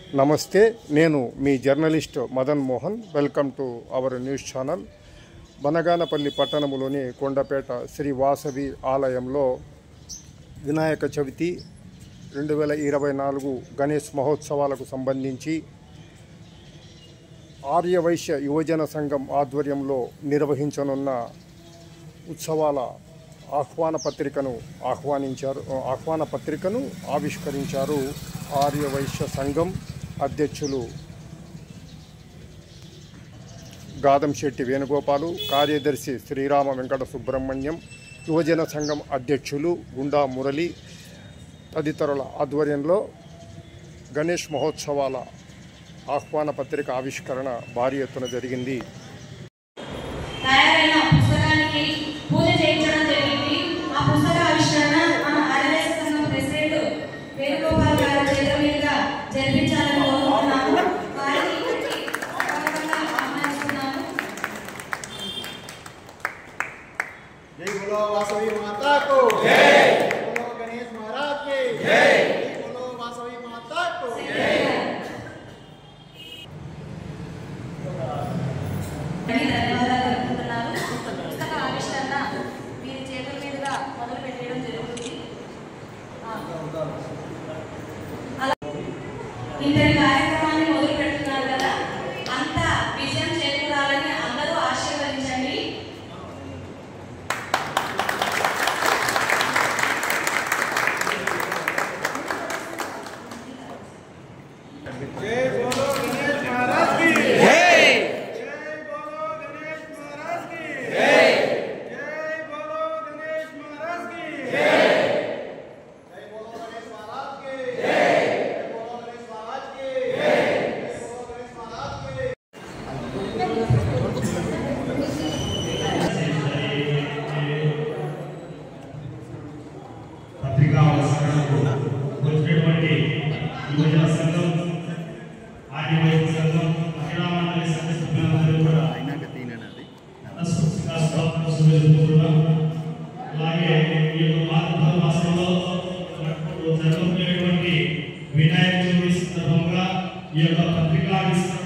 నమస్తే నేను మీ journalist Madan Mohan welcome to our news channel Banaganapalli పట్టణంలోని కొండపేట శ్రీ వాసవి ఆలయంలో వినాయక చవితి రెండు వేల ఇరవై నాలుగు గణేష్ మహోత్సవాలకు సంబంధించి ఆర్యవైశ్య యువజన సంఘం ఆధ్వర్యంలో నిర్వహించనున్న ఉత్సవాల ఆహ్వాన పత్రికను ఆహ్వానించారు ఆహ్వాన పత్రికను ఆవిష్కరించారు ఆర్యవైశ్య సంఘం అధ్యక్షులు గాదంశెట్టి వేణుగోపాలు కార్యదర్శి శ్రీరామ వెంకట సుబ్రహ్మణ్యం యువజన సంఘం అధ్యక్షులు గుండా మురళి తదితరుల ఆధ్వర్యంలో గణేష్ మహోత్సవాల ఆహ్వాన పత్రిక ఆవిష్కరణ భారీ ఎత్తున జరిగింది తయారైన పుస్తకానికి పూజ చేయించడం జరిగింది ఆ పుస్తక ఆవిష్కరణ మన ఆర్ఎస్ సంఘం ప్రెసిడెంట్ వేణుగోపాల్ గారి చేతుల మీదుగా జరిపించాలని కోరుకుంటున్నాము వారిని ఇక్కడికి స్వాగతంగా ఆహ్వానిస్తున్నాము जय बोलो वासवी माता को जय बोलो गणेश महाराज की जय बोलो वासवी माता को అని ధన్యవాదాలు తెలుపుతున్నాను పుస్తక ఆవిష్కరణ వీరి చేతుల మీదుగా మొదలు పెట్టడం జరుగుతుంది ఆ. అలా ఇంతటి కార్యక్రమాన్ని మొదలు పెడుతున్నారు కదా అంతా విజయం చేకూరాలని అందరూ ఆశీర్వదించండి जय बोलो गणेश महाराज की जय जय बोलो गणेश महाराज की जय जय बोलो गणेश महाराज की जय जय बोलो गणेश महाराज की जय जय बोलो गणेश महाराज की जय जय बोलो गणेश महाराज की పత్రికా అవసరాలకు వచ్చినటువంటి యువజన సంఘం ఆర్యవైద్య సంఘం మహిళా మండలి సంఘ సభ్యులందరూ కూడా మనస్ఫూర్తిగా స్వాగతం శుభేచ్ఛలు అలాగే ఈ యొక్క భారత మాసంలో జరుగుతున్నటువంటి వినాయక చవితి సందర్భంగా ఈ యొక్క పత్రికా ఆవిష్కరణ